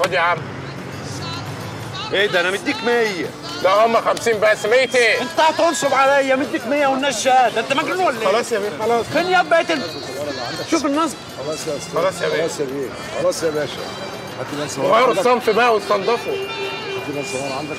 خد يا عم ايه ده انا مديك 100 لا هم 50 بس 100 ايه انت هتنصب عليا مديك 100 والناس شهاده انت مجنون ولا ايه؟ خلاص يا بيه خلاص فين يا بقيت انت؟ شوف النصب خلاص يا استاذ خلاص يا بيه. خلاص يا بيه خلاص يا باشا هات لي ناس غيروا الصنف بقى واستنضفوا هات لي ناس صغار عندك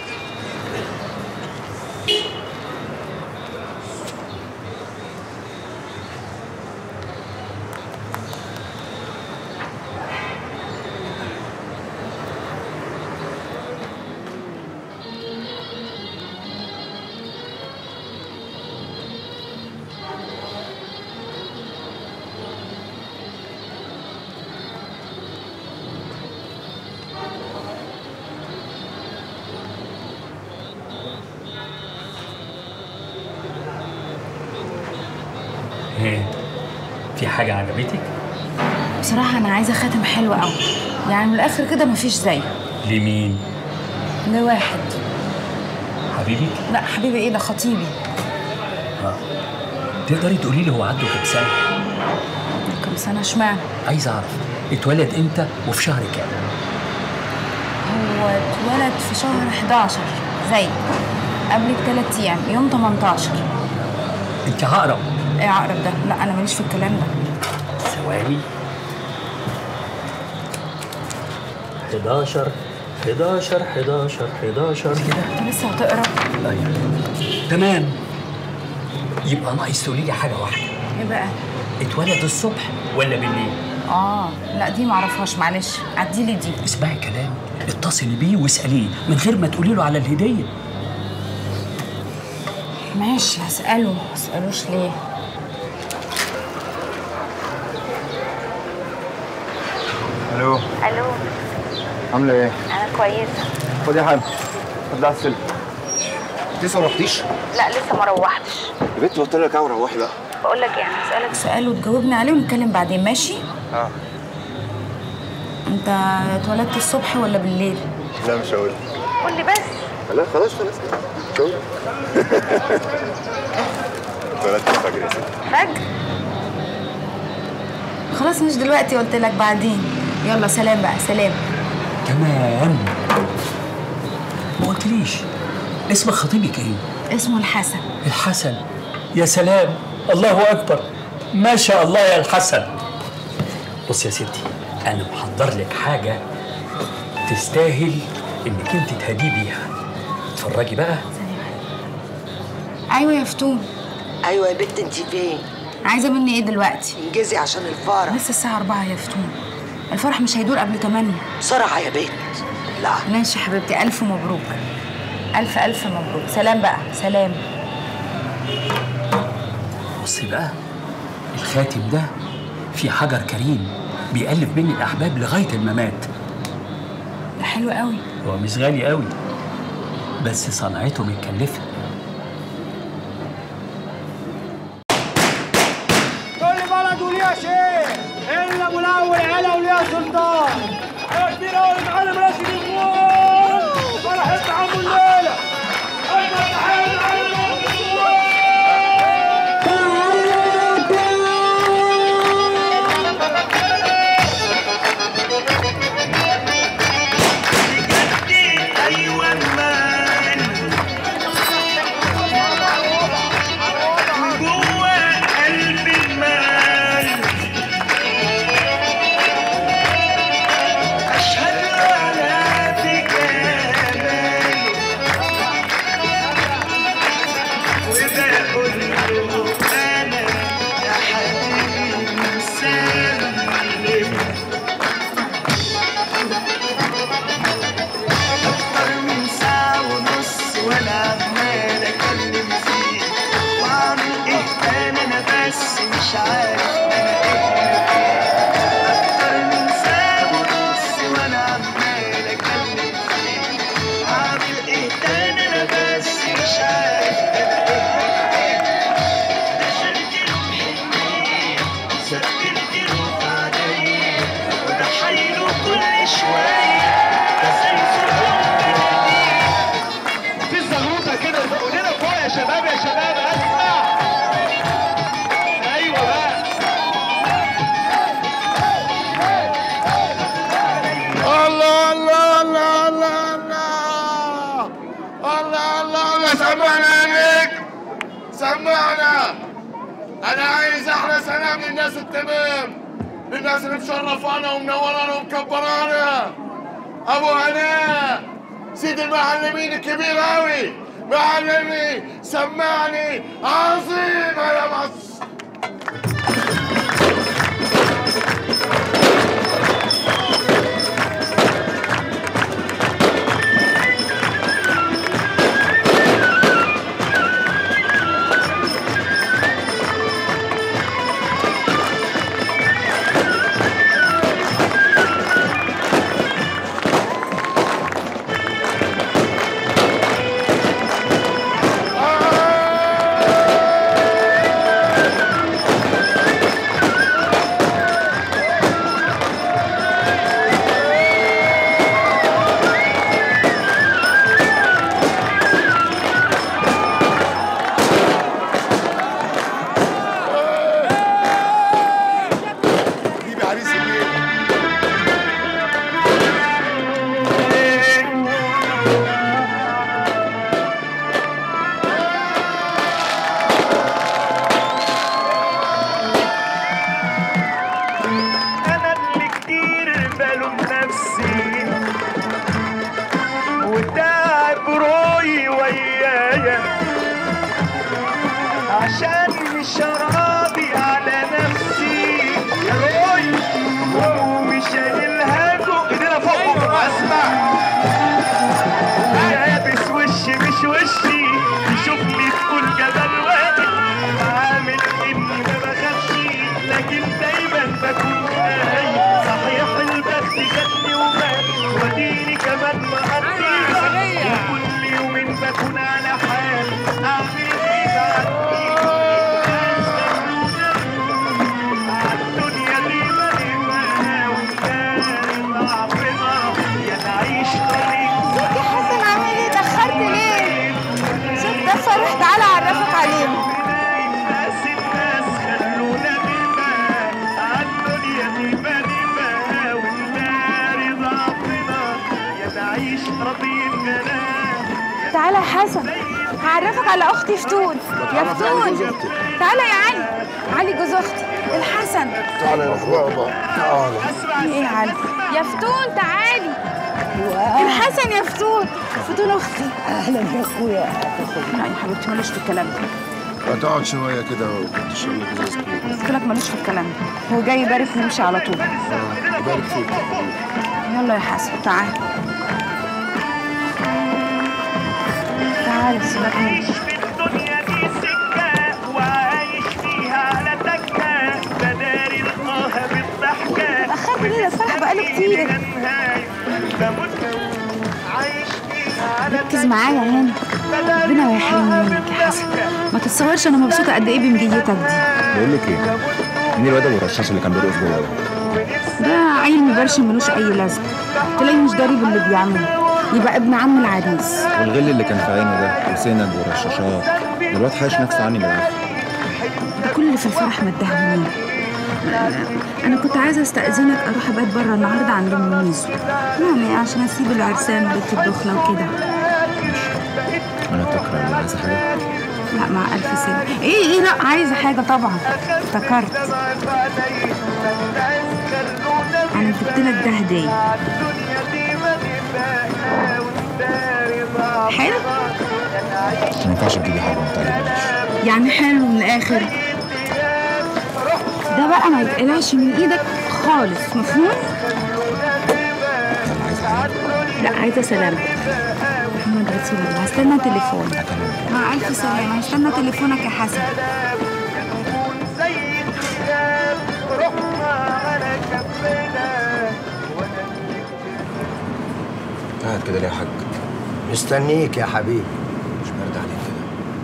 ايه في حاجة عجبتك؟ بصراحة أنا عايزة خاتم حلو قوي يعني من الآخر كده مفيش زيه لمين؟ لواحد حبيبك؟ لا حبيبي إيه ده خطيبي تقدري تقولي لي هو عنده كام سنة؟ كم سنة اشمعنى عايز أعرف اتولد إمتى وفي شهر كام؟ هو اتولد في شهر 11 زي قبل بثلاث أيام يوم 18 أنت عقرب إيه عقرب ده؟ لا أنا ماليش في الكلام ده ثواني 11 11 11 11 كده أنت لسه هتقرا ايوه تمام يبقى ناقص تقولي لي حاجة واحدة إيه بقى؟ اتولد الصبح ولا بالليل؟ آه لا دي معرفهاش معلش عديلي دي اسمعي كلام اتصلي بيه واسأليه من غير ما تقولي له على الهدية ماشي هسأله هسألوش ليه الو الو عامله ايه؟ انا كويسه خد يا حاج خد لها السلك انت لسه ما رحتيش؟ لا لسه ما روحتش يا بنت قلت لك اوعى روحي بقى بقول لك يعني هسالك سأله وتجاوبني عليه ونتكلم بعدين ماشي؟ اه أنت اتولدت الصبح ولا بالليل؟ لا مش هقول قول لي بس لا خلاص خلاص مش هقول اتولدت الفجر يا ستي فجر خلاص مش دلوقتي قلت لك بعدين يلا سلام بقى سلام تمام ما قلتليش اسم خطيبك ايه؟ اسمه الحسن الحسن يا سلام الله اكبر ما شاء الله يا الحسن بص يا ستي انا محضر لك حاجه تستاهل انك انت تهدي بيها اتفرجي بقى ايوه يا فتون ايوه يا بنت انت فين عايزه مني ايه دلوقتي انجزي عشان الفرح لسه الساعه 4 يا فتون الفرح مش هيدور قبل 8 بسرعه يا بنت لا ماشي يا حبيبتي الف مبروك الف الف مبروك سلام بقى سلام بصي بقى الخاتم ده فيه حجر كريم بيألف بين الأحباب لغاية الممات ده حلو قوي هو مش غالي قوي بس صنعته متكلفة كل بلد وليها شيء الا ابو الاول علا وليها سلطان يا كبير قوي معلم راشد الغول فرحت عمو الليله اكبر تحيه لمعلم راشد ايوه المال جوه قلب المال اشهد على تجمال وبقول له انا يا حبيبي مسلم أكتر من ساعة ونص وأنا عمال أكلم فيه وأعمل إيه تاني أنا بس مش عارف أنا إيه أكتر من ساعة ونص وأنا عمال أكلم فيه أعمل إيه تاني أنا بس مش عارف أنا إيه دخلت له بحنية سبت له بعدين وده حيله كل شوية في زغروطه كده قول لنا فوق يا شباب يا شباب اسمع ايوه بقى الله سمعنا يا نجم سمعنا انا عايز احلى سلام للناس التمام للناس اللي مشرفانا ومنورانا ومكبرانا ابو هناء سيد المعلمين الكبير قوي معلمي سمعني عظيم يا مصر جيبي عريس الليل انا اللي كتير بلوم نفسي وتعب روحي ويايا عشان مش راضي على نفسي يا روي ومش شايلها فوق ايدينا فوق اسمع لابس وشي مش وشي تشوفني تقول جبل واقف عامل اني ما بخافش لكن دايما بكون خايف صحيح البخت جاتني ومات وديني كمان مقضي وكل يومين بكون على حال اعمل ايه بعد الدنيا دي مليانة وكان ضعفنا يا نعيش طريق يا حسن عامل ايه اتأخرت ليه؟ شوف ده فرح تعالى اعرفك عليهم الناس الناس خلونا نبقى عالدنيا دي بنبقى ونداري ضعفنا يا نعيش راضيين بنام تعالى يا حسن هعرفك على اختي فتون يا تعرف علي جوز فتون أختي. تعالى يا علي علي جوز اختي الحسن تعالى يا بابا تعالى في ايه يا علي يا فتون تعالي الحسن يا فتون فتون اختي اهلا يا اخويا لا يا حبيبتي ماليش في الكلام ده هتقعد شويه كده وتشرب لك ازاز كوب قلت لك ماليش في الكلام ده هو جاي يبارك نمشي على طول يبارك فيك يا حبيبي يلا يا حسن تعال تعال سيبك مني عايش في الدنيا دي سكة وعايش فيها على تكة بداري القاها بالضحكة اتأخرت ليه ده الفرح بقاله كتير بموت عايش فيها على ركز معايا يا هاني ربنا يحرمني منك يا حسن ما تتصورش انا مبسوطه قد ايه بمجيتك دي بقول لك ايه مين الواد ابو الرشاش اللي كان بيرقص جوه ده؟ ده عيل مبرشم ملوش اي لازمه تلاقيه مش داري باللي بيعمله يبقى ابن عم العريس والغل اللي كان في عينه ده وسند ورشاشات ده الواد حايش نفسه عني بالعافيه ده كل اللي في الفرح مدهونين انا كنت عايزه استاذنك اروح ابات بره النهارده عند ام ميزو يعني عشان اسيب العرسان وبيت الدخله وكده انا تكره ولا عايزه حاجه لا مع الف سنه ايه ايه لا عايزه حاجه طبعا افتكرت انا جبت لك ده هديه حلو ما ينفعش تجيبي حاجه ما تعجبنيش يعني حلو من الاخر ده بقى ما يتقلعش من ايدك خالص مفهوم يلا عايزه حاجه لا عايزه سلامتك محمد رسول الله هستنى تليفون هكلمك مع الف سلامه هستنى تليفونك يا حسن زي الكتاب رحنا على كفنا قاعد كده ليه يا حاج مستنيك يا حبيبي مش برد عليك كده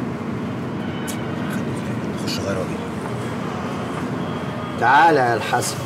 خليك هنا. خش غير واجي تعالى يا الحسن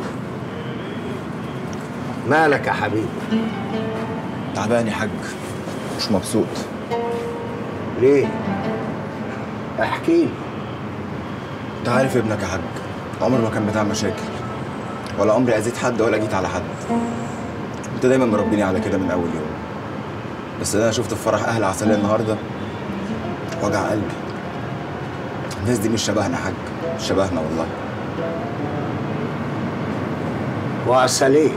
مالك يا حبيبي تعبان يا حاج مش مبسوط ليه احكي لي انت عارف ابنك يا حاج عمره ما كان بتاع مشاكل ولا عمري اذيت حد ولا جيت على حد انت دايما مربيني على كده من اول يوم بس انا شفت في فرح اهل عسلية النهارده وجع قلبي الناس دي مش شبهنا يا حاج مش شبهنا والله وعسلية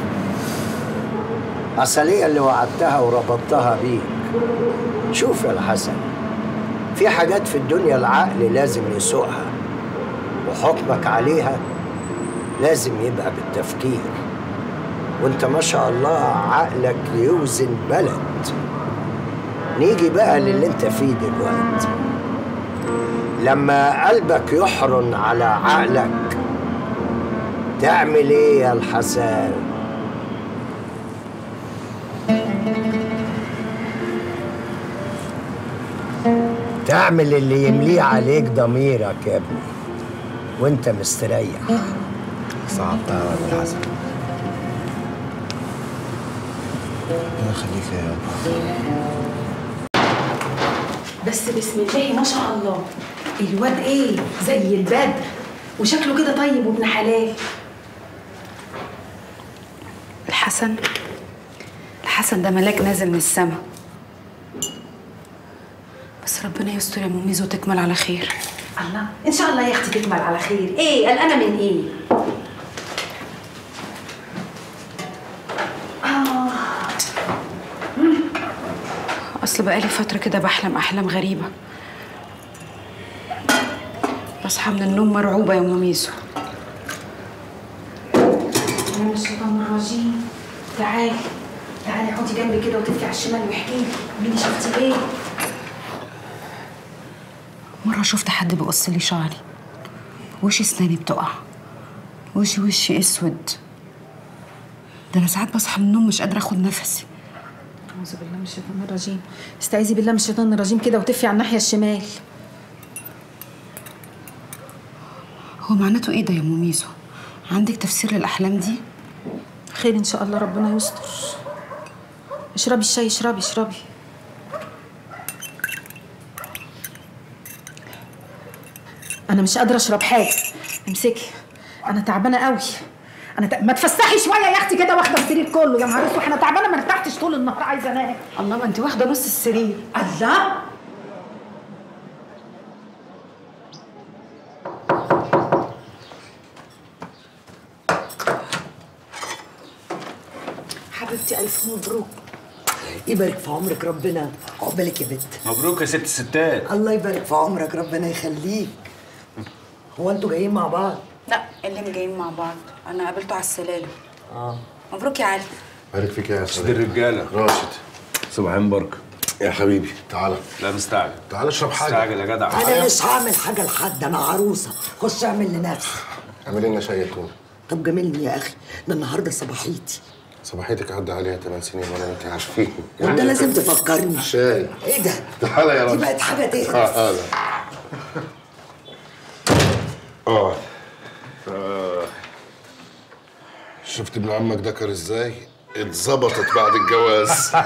عسلية اللي وعدتها وربطتها بيك شوف يا الحسن في حاجات في الدنيا العقل لازم يسوقها وحكمك عليها لازم يبقى بالتفكير وانت ما شاء الله عقلك يوزن بلد نيجي بقى للي انت فيه دلوقتي لما قلبك يحرن على عقلك تعمل ايه يا الحسن تعمل اللي يمليه عليك ضميرك يا ابني وانت مستريح صعبتها يا ابو الحسن الله يخليك يا يابا بس بسم الله ما شاء الله الواد ايه زي البدر وشكله كده طيب وابن حلال الحسن الحسن ده ملاك نازل من السما بس ربنا يستر يا مميز وتكمل على خير الله ان شاء الله يا اختي تكمل على خير ايه قلقانه من ايه آه. اصل بقالي فتره كده بحلم احلام غريبه بصحى من النوم مرعوبه يا مميزو انا مش الشيطان الرجيم تعالي تعالي اقعدي جنبي كده وتدفي على الشمال واحكي لي قولي لي شفتي ايه مره شفت حد بيقص لي شعري وشي اسناني بتقع وشي وشي اسود ده انا ساعات بصحى من النوم مش قادره اخد نفسي اعوذ بالله من الشيطان الرجيم استعيذي بالله من الشيطان الرجيم كده وتفي على الناحيه الشمال هو معناته ايه ده يا مميزو عندك تفسير للاحلام دي خير ان شاء الله ربنا يستر اشربي الشاي اشربي اشربي انا مش قادره اشرب حاجه امسكي انا تعبانه قوي انا ت... ما تفسحي شويه يا اختي كده واخده السرير كله يا نهار اسود انا تعبانه ما ارتحتش طول النهار عايزه انام الله ما انت واخده نص السرير الله حبيبتي الف مبروك يبارك في عمرك ربنا عقبالك يا بنت مبروك يا ست الستات الله يبارك في عمرك ربنا يخليك هو انتوا جايين مع بعض لا اللي جايين مع بعض انا قابلته على السلالم اه مبروك يا علي بارك فيك يا سيد الرجاله راشد صباحين بركه يا حبيبي تعالى لا مستعجل تعالى اشرب حاجه مستعجل يا جدع انا مش هعمل حاجه لحد انا عروسه خش اعمل لنفسي اعمل لنا شاي يا توني طب جاملني يا اخي ده النهارده صباحيتي صباحيتك عدى عليها 8 سنين وانا انت عارفين وانت لازم تفكرني شاي ايه ده تعالى يا دي راجل بقت حاجه تقرف تعالى اه آه. شفت ابن عمك دكر ازاي؟ اتظبطت بعد الجواز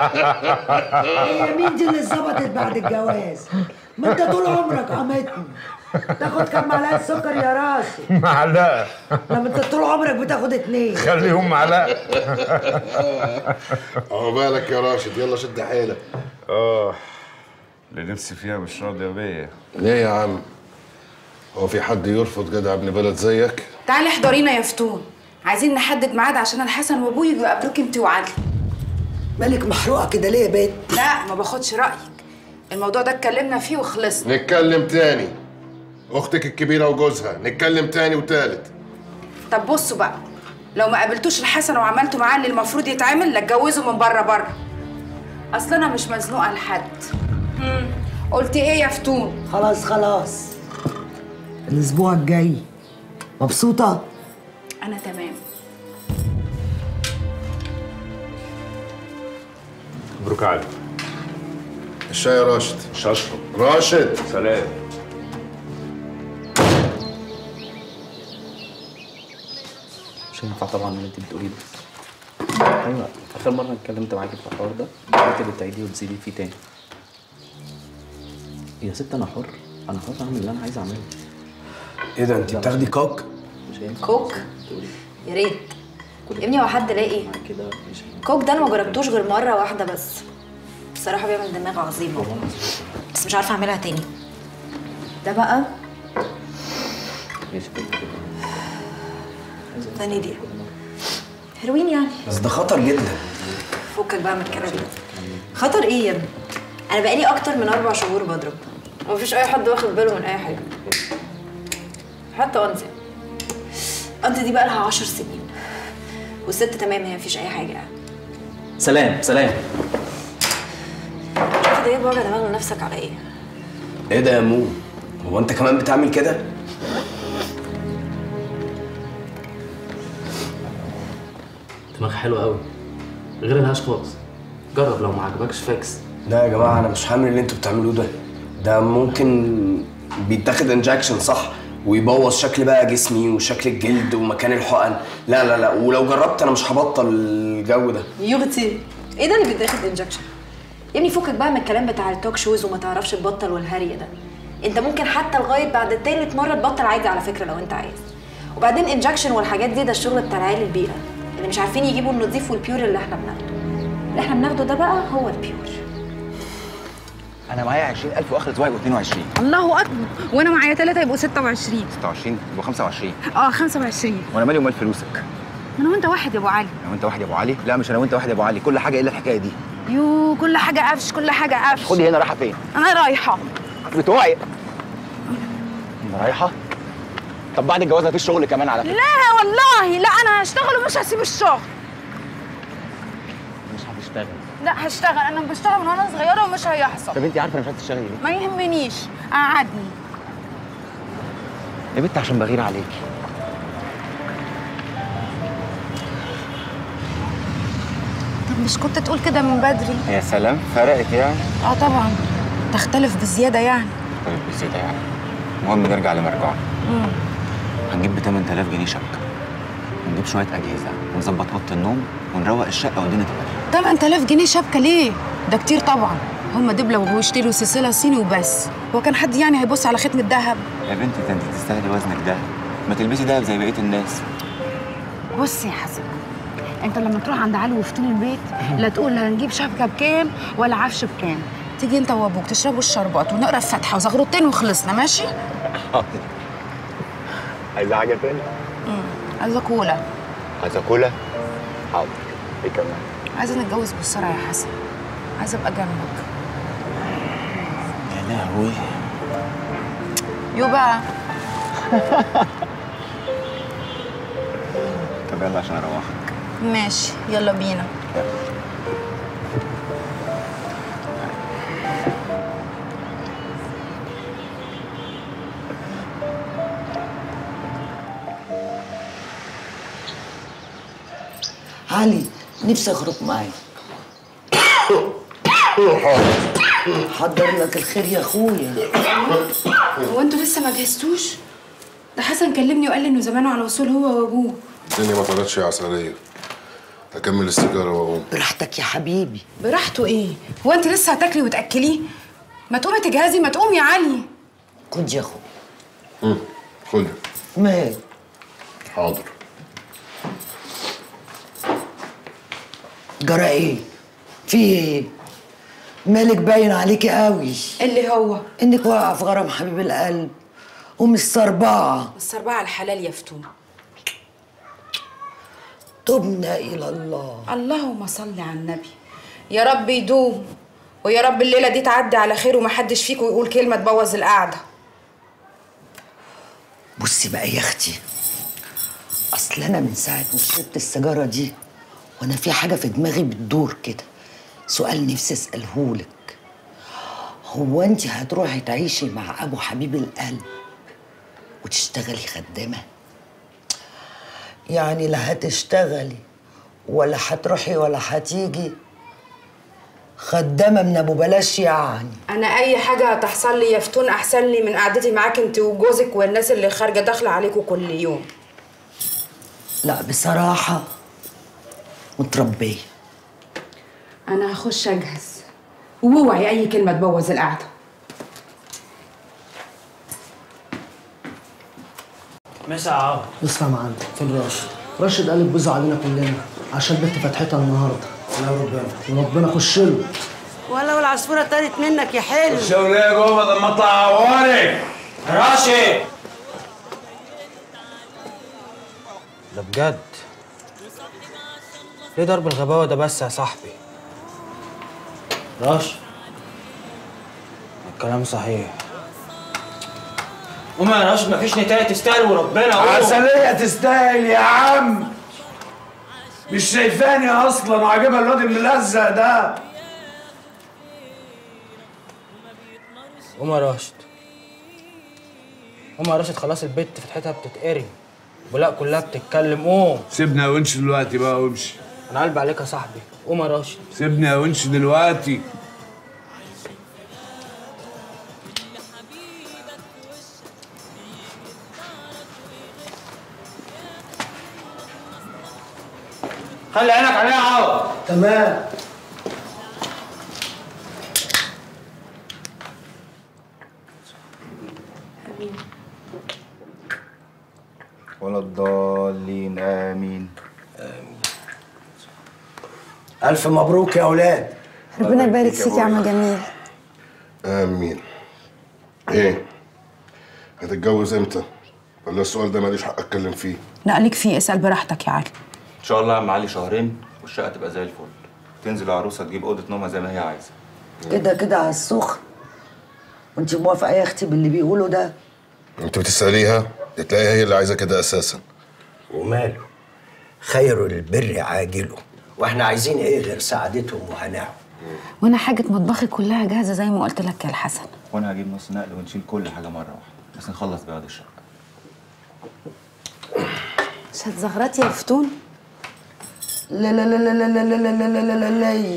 هي مين دي اللي اتظبطت بعد الجواز ما انت طول عمرك عمتني تاخد كام معلقه سكر يا راشد معلقه لما انت طول عمرك بتاخد اتنين خليهم معلقه عقبالك يا راشد يلا شد حيلك اه اللي نفسي فيها مش راضيه بيا ليه يا عم؟ هو في حد يرفض جدع ابن بلد زيك؟ تعالي احضرينا يا فتون عايزين نحدد ميعاد عشان الحسن وابوي يجوا يقابلوك انت وعلي مالك محروقه كده ليه يا بنت لا ما باخدش رايك الموضوع ده اتكلمنا فيه وخلصنا نتكلم تاني اختك الكبيره وجوزها نتكلم تاني وتالت طب بصوا بقى لو ما قابلتوش الحسن وعملتوا معاه اللي المفروض يتعمل لا اتجوزوا من بره بره اصل انا مش مزنوقه لحد مم. قلت ايه يا فتون خلاص خلاص الاسبوع الجاي مبسوطه انا تمام مبروك علي الشاي يا راشد مش هشرب راشد سلام مش هينفع طبعا اللي انت بتقوليه ده ايوه اخر مره اتكلمت معاكي في الحوار ده قلت لي تعيديه وتزيدي فيه تاني يا ست انا حر انا حر اعمل اللي انا عايز اعمله ايه ده انت بتاخدي كوك؟ مش هينفع كوك يا ريت يا ابني هو حد لاقي كده مش كوك ده انا ما جربتوش غير مره واحده بس بصراحه بيعمل دماغ عظيمه بس بس مش عارفه اعملها تاني ده بقى فانيليا هيروين يعني بس ده خطر جدا فكك بقى من الكلام ده خطر ايه يا ابني انا بقالي اكتر من اربع شهور بضرب ومفيش اي حد واخد باله من اي حاجه حتى انت انت دي بقى لها عشر سنين والست تمام هي مفيش اي حاجه يعني سلام سلام شوف ده ايه وجع دماغ لنفسك على ايه ايه ده يا مو هو انت كمان بتعمل كده دماغ حلو قوي غير الهاش خالص جرب لو ما عجبكش فاكس لا يا جماعه انا مش حامل اللي انتوا بتعملوه ده ده ممكن بيتاخد انجكشن صح ويبوظ شكل بقى جسمي وشكل الجلد ومكان الحقن لا لا لا ولو جربت انا مش هبطل الجو ده يغتي ايه ده اللي بيتاخد انجكشن يا ابني فكك بقى من الكلام بتاع التوك شوز وما تعرفش تبطل والهري ده انت ممكن حتى لغايه بعد تالت مره تبطل عادي على فكره لو انت عايز وبعدين انجكشن والحاجات دي ده الشغل بتاع العيال البيئه اللي مش عارفين يجيبوا النظيف والبيور اللي احنا بناخده اللي احنا بناخده ده بقى هو البيور انا معايا 20000 واخر اسبوع يبقوا 22 الله اكبر وانا معايا ثلاثة يبقوا 26 26 يبقوا 25 اه 25 وانا مالي ومال فلوسك انا وانت واحد يا ابو علي انا وانت واحد يا ابو علي لا مش انا وانت واحد يا ابو علي كل حاجه الا الحكايه دي يو كل حاجة قفش كل حاجة قفش خدي هنا رايحه فين انا رايحة بتوعي انا رايحه طب بعد الجواز مفيش شغل كمان على فكره لا والله لا انا هشتغل ومش هسيب الشغل مش هتشتغل لا هشتغل انا بشتغل من وانا صغيرة ومش هيحصل طب انت عارفه انا مش هتشتغلي ليه ما يهمنيش قعدني يا بنت عشان بغير عليكي طب مش كنت تقول كده من بدري يا سلام فرقت يعني اه طبعا تختلف بزيادة يعني طيب بزيادة يعني المهم نرجع لمرجعنا مم. هنجيب ب 8000 جنيه شبكه ونجيب شويه اجهزه ونظبط اوضه النوم ونروق الشقه والدنيا تبقى 8000 جنيه شبكة ليه؟ ده كتير طبعا هم دبلة ويشتروا سلسلة صيني وبس هو كان حد يعني هيبص على ختم الذهب يا بنتي ده انت تستاهلي وزنك ده ما تلبسي دهب زي بقيه الناس بص يا حسن انت لما تروح عند علي وفتون البيت لا تقول هنجيب شبكة بكام ولا عفش بكام تيجي انت وابوك تشربوا الشربات ونقرا الفاتحة وزغروتين وخلصنا ماشي؟ عايزه حاجه تاني امم عايزة كولا عايزه كولا حاضر ايه كمان عايزة نتجوز بسرعة يا حسن عايزة ابقى جنبك يا لهوي يو بقى طب يلا عشان اروحك ماشي يلا بينا علي نفسي اخرج معاك حضر لك الخير يا اخويا هو انتوا لسه ما جهزتوش؟ ده حسن كلمني وقال لي انه زمانه على وصول هو وابوه الدنيا ما طلعتش يا عسلية هكمل السيجارة واقوم براحتك يا حبيبي براحته ايه؟ هو انت لسه هتاكلي وتاكليه؟ ما تقومي تجهزي ما تقومي يا علي خد يا اخويا مم. خد مال حاضر جرى ايه في ايه مالك باين عليكي قوي اللي هو انك واقعه في غرام حبيب القلب ومستربعه السربعة الحلال يا فتون تبنا الى الله اللهم صل على النبي يا رب يدوم ويا رب الليله دي تعدي على خير ومحدش فيكم يقول كلمه تبوظ القعده بصي بقى يا اختي اصل انا من ساعه ما شربت السيجاره دي وانا في حاجه في دماغي بتدور كده سؤال نفسي اسالهولك هو انت هتروحي تعيشي مع ابو حبيب القلب وتشتغلي خدامه يعني لا هتشتغلي ولا هتروحي ولا هتيجي خدامه من ابو بلاش يعني انا اي حاجه هتحصل لي يا فتون احسن لي من قعدتي معاك انت وجوزك والناس اللي خارجه داخله عليكم كل يوم لا بصراحه متربيه انا هخش اجهز واوعي اي كلمه تبوظ القعده مسا عوض اسمع يا معلم فين راشد؟ راشد قال بوزه علينا كلنا عشان بنت فتحتها النهارده لا ربنا وربنا خش له ولا والعصفوره طارت منك يا حلو الشغل ايه جوه ده ما اطلع عوارك راشد ده بجد ليه ضرب الغباوة ده بس يا صاحبي رش الكلام صحيح قوم يا راشد مفيش نتاية تستاهل وربنا قوم. عسلية تستاهل يا عم مش شايفاني اصلا وعاجبها الواد الملزق ده قوم يا راشد قوم يا راشد خلاص البت فتحتها بتتقري ولا كلها بتتكلم قوم سيبني يا ونش دلوقتي بقى وامشي انا قلبي عليك يا صاحبي قوم يا راشد سيبني يا ونش دلوقتي خلي عينك عليها عوض تمام ولا الضالين امين ألف مبروك يا أولاد ربنا يبارك فيك يا عم جميل امين ايه هتتجوز امتى ولا السؤال ده ماليش حق اتكلم فيه لا ليك فيه اسال براحتك يا علي ان شاء الله يا عم علي شهرين والشقه تبقى زي الفل تنزل العروسه تجيب اوضه نومها زي ما هي عايزه كده كده على السخن وانت موافقه يا اختي باللي بيقوله ده انت بتساليها تلاقيها هي اللي عايزه كده اساسا وماله خير البر عاجله واحنا عايزين ايه غير سعادتهم وهناهم وانا حاجه مطبخي كلها جاهزه زي ما قلت لك يا الحسن وانا هجيب نص نقل ونشيل كل حاجه مره واحده بس نخلص بياض الشقه مش هتزغرطي يا فتون لا لا لا لا لا لا لا لا لا لا لا لا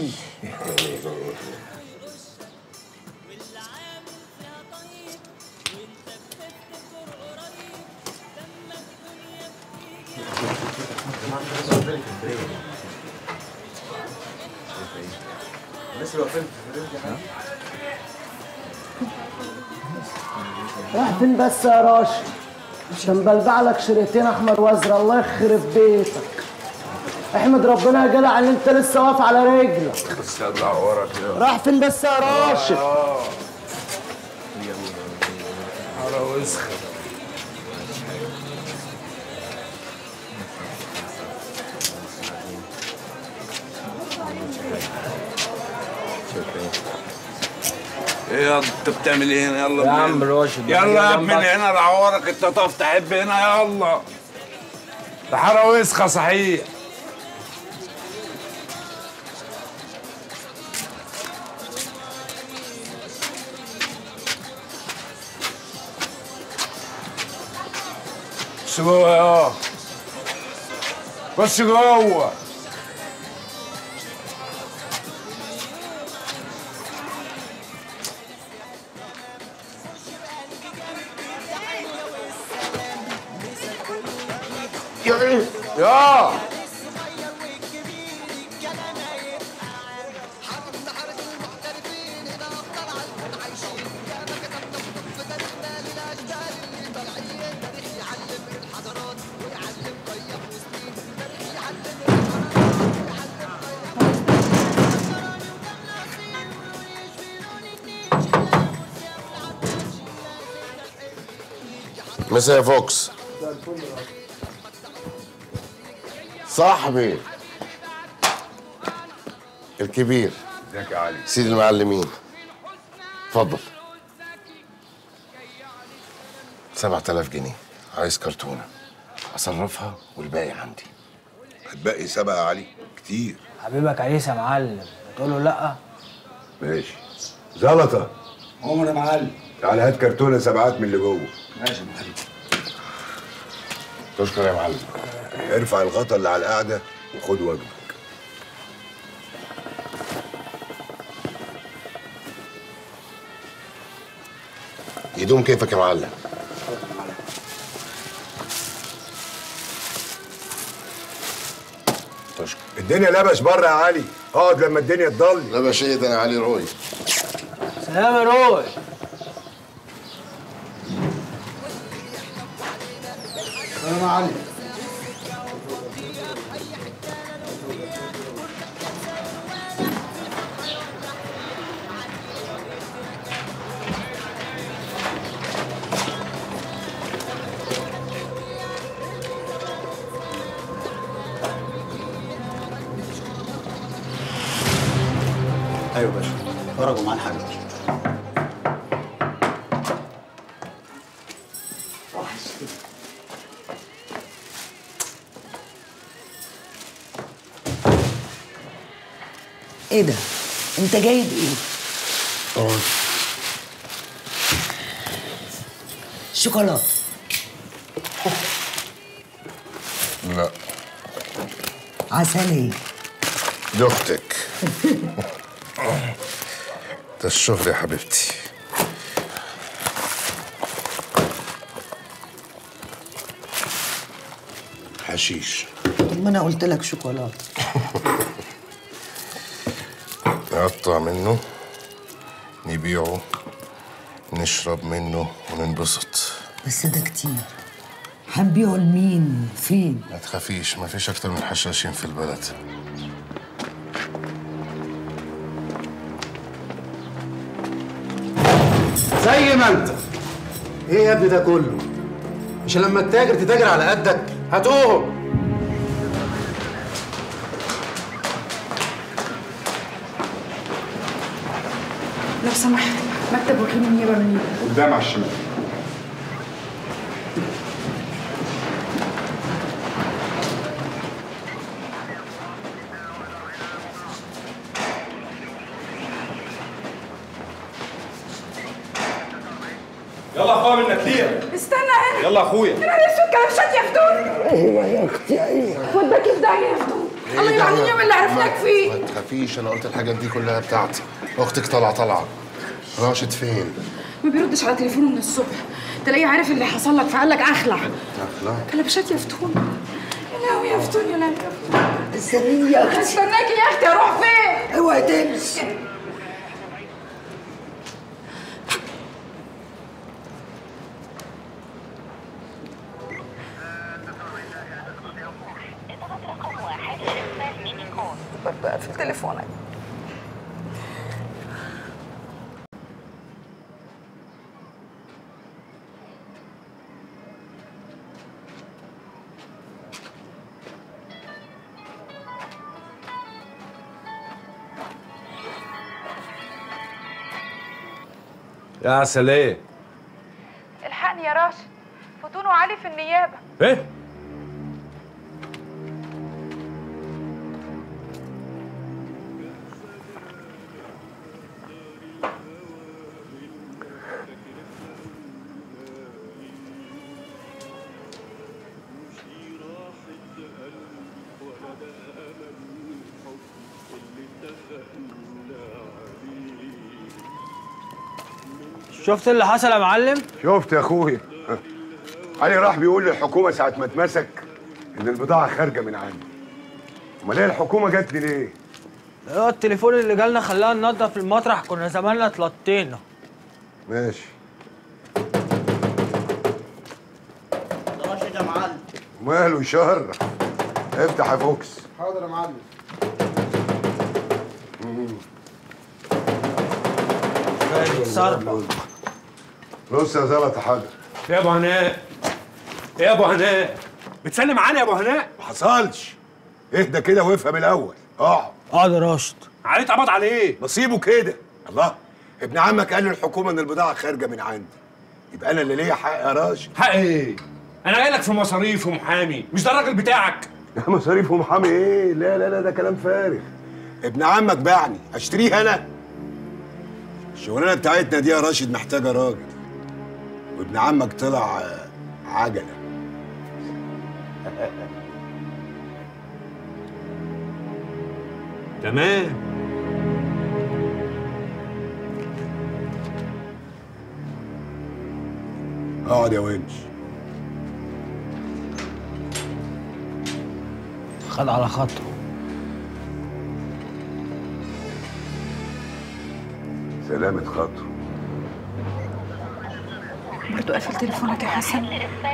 راح فين بس يا راشد عشان بلبع لك شريطين احمر وازرق الله يخرب بيتك احمد ربنا يا جدع ان انت لسه واقف على رجلك بس ابلع ورا كده راح فين بس يا راشد على وسخ ايه يا انت بتعمل ايه هنا يلا يا من عم هنا. راشد يلا يا جنبك. ابني من هنا لعورك انت تقف تحب هنا يلا ده حاره وسخه صحيح بص جوه يا بص جوه يا مساء فوكس صاحبي الكبير ازيك يا علي سيد المعلمين اتفضل سبعة آلاف جنيه عايز كرتونة أصرفها والباقي عندي هتبقي سبعة يا علي كتير حبيبك عريس يا معلم تقول له لا ماشي زلطة عمر يا معلم تعالى هات كرتونة سبعات من اللي جوه ماشي يا معلم تشكر يا معلم ارفع الغطا اللي على القعدة وخد وجبك يدوم كيفك يا معلم تشكر الدنيا لبش بره يا علي اقعد لما الدنيا تضل لبش ايه ده انا علي روي سلام يا روي سلام علي ايوه باشا خرجوا معاه الحاجه ايه ده انت جايب ايه اقعد شوكولاته لا عسليه دي اختك ده الشغل يا حبيبتي حشيش طب ما انا قلت لك شوكولاته نقطع منه نبيعه نشرب منه وننبسط بس ده كتير هنبيعه لمين فين ما تخافيش ما فيش اكتر من حشاشين في البلد زي ما انت ايه يا ابني ده كله مش لما التاجر تتاجر على قدك هتقوم لو سمحت مكتب وكيل النيابه من قدام على الشمال يلا يا اخويا منك ليه استنى هنا يلا يا اخويا انا لسه كلبشات يا فتون ايوه يا اختي ايوه وداك في داهيه يا فتون الله يلعن اليوم اللي عرفناك فيه ما تخافيش انا قلت الحاجات دي كلها بتاعتي اختك طالعه طالعه راشد فين ما بيردش على تليفونه من الصبح تلاقيه عارف اللي حصل لك فقال لك اخلع اخلع كلبشات يا فتون يا لهوي يا فتون يا لهوي يا فتون استنيني يا اختي استناكي يا اختي اروح فين اوعي تمشي بقى في تليفونك يا عسلية الحقني يا راشد فتون وعلي في النيابه ايه شفت اللي حصل يا معلم؟ شفت يا اخويا علي راح بيقول للحكومه ساعه ما اتمسك ان البضاعه خارجه من عندي امال ايه الحكومه جت لي ليه هو التليفون اللي جالنا خلانا ننضف المطرح كنا زماننا اتلطينا ماشي راشد يا معلم ماله يشهر افتح يا فوكس حاضر يا معلم بص يا زلطه حاجه يا ابو هناء يا ابو هناء بتسلم معانا يا ابو هناء ما حصلش اهدى كده وافهم الاول اقعد اقعد يا راشد عليه اتقبض عليه نصيبه كده الله ابن عمك قال للحكومه ان البضاعه خارجه من عندي يبقى انا اللي ليا حق يا راشد حق ايه انا جاي لك في مصاريف ومحامي مش ده الراجل بتاعك مصاريف ومحامي ايه لا لا لا ده كلام فارغ ابن عمك باعني اشتريه انا الشغلانه بتاعتنا دي يا راشد محتاجه راجل وابن عمك طلع آه، عجله تمام اقعد يا ونش خد على خاطره سلامة خاطره برضو قافل تليفونك يا حسن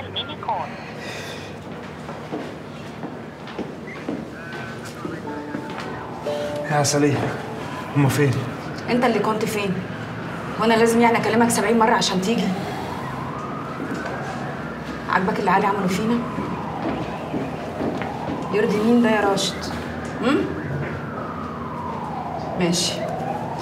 يا عسلية هما فين؟ انت اللي كنت فين وانا لازم يعني اكلمك 70 مره عشان تيجي عاجبك اللي علي عمله فينا يرضي مين ده يا راشد امم ماشي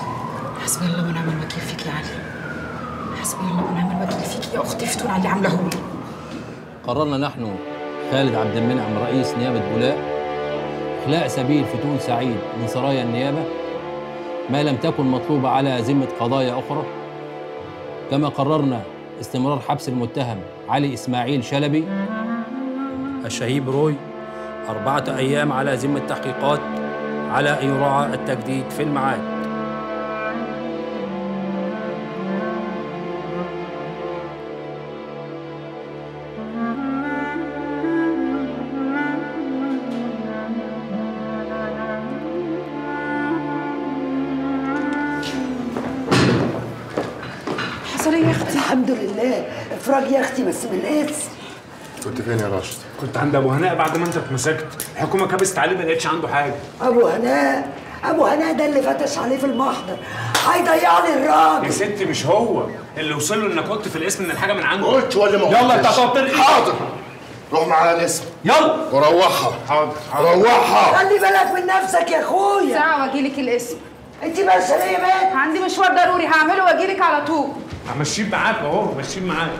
حسبي الله ونعم الوكيل فيك يا علي حسبي الله ونعم الوكيل فيك يا اختي فتون على اللي عامله لي قررنا نحن خالد عبد المنعم رئيس نيابة بولاق إخلاء سبيل فتون سعيد من سرايا النيابة ما لم تكن مطلوبة على ذمة قضايا أخرى كما قررنا استمرار حبس المتهم علي إسماعيل شلبي الشهيب روي أربعة أيام على ذمة تحقيقات على أن يراعى التجديد في الميعاد حصل ايه يا اختي الحمد لله افراج يا اختي بس من الاسم كنت فين يا راشد؟ كنت عند ابو هناء بعد ما انت اتمسكت الحكومه كبست عليه ما لقيتش عنده حاجه ابو هناء ابو هناء ده اللي فتش عليه في المحضر هيضيع لي الراجل يا ستي مش هو اللي وصل له انك قلت في الاسم ان الحاجه من عنده قلت ولا ما يلا انت قلتش؟ هتقعد ترغي حاضر روح معايا الاسم يلا وروحها حاضر روحها خلي بالك من نفسك يا اخويا ساعة واجيلك الاسم انت ماشيه ليه يا بنت عندي مشوار ضروري هعمله واجيلك على طول ماشيين معاك اهو ماشيين معاك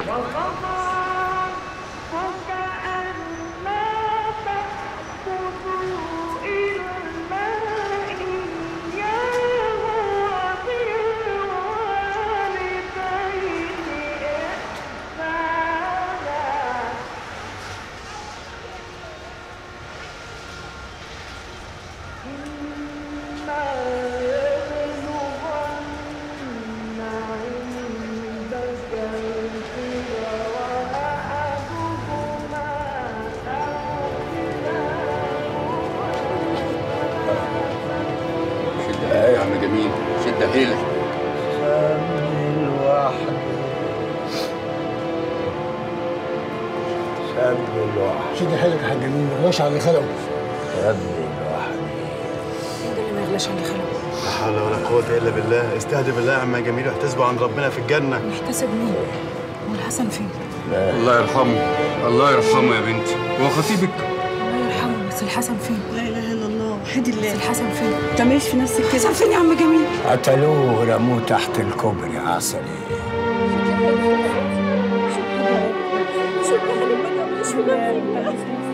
شد ايه يا عم جميل شد حيلك سمي الواحد شد حيلك يا حاج جميل ما تغلاش على اللي خلقه سمي الواحد ده اللي ما يغلاش على خلقه لا حول ولا قوة إلا بالله استهدي بالله يا عم جميل واحتسبوا عند ربنا في الجنة محتسب مين والحسن فين الله يرحمه الله يرحمه يا بنتي هو خطيبك الله يرحمه بس الحسن فين لا اله الا الله وحيد الله بس الحسن فين ما تعمليش في نفسك كده الحسن فين يا عم جميل قتلوه ورموه تحت الكوبري عسلي شكرا